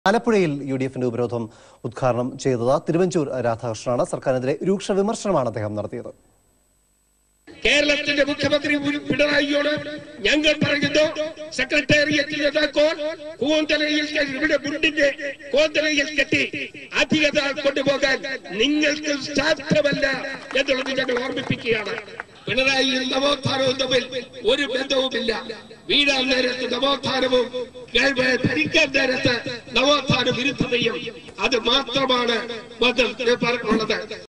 ആലപ്പുഴയിൽ U D എഫിന്റെ ഉപരോധം ഉദ്ഘാടനം ചെയ്തത് തിരുവഞ്ചൂർ രാധാകൃഷ്ണനാണ് സർക്കാരിനെതിരെ രൂക്ഷ വിമർശനമാണ് അദ്ദേഹം നടത്തിയത് കേരളത്തിന്റെ മുഖ്യമന്ത്രി പി- പിണറായിയോട് ഞങ്ങൾ പറയുന്നു സെക്രട്ടേറിയറ്റിലെ താക്കോൽ കൂന്തലയിൽ കെ- ഇവിടെ മുണ്ടിന്റെ കൂന്തലയിൽ കെട്ടി അധികത കൊണ്ടുപോകാൻ നിങ്ങൾക്ക് സാധ്യമല്ല എന്നുള്ളത് ഞങ്ങൾ ഓർമ്മിപ്പിക്കുകയാണ് പിണറായിയും നവോത്ഥാനവും തമ്മിൽ ഒരു ബന്ധവുമില്ല വീഴാൻ നേരത്ത് നവോത്ഥാനവും കേൾവ ഭരിക്കാൻ നേരത്ത് നവോത്ഥാന വിരുദ്ധതയും അത് മാത്രമാണ് ബന്ധം ഉള്ളത്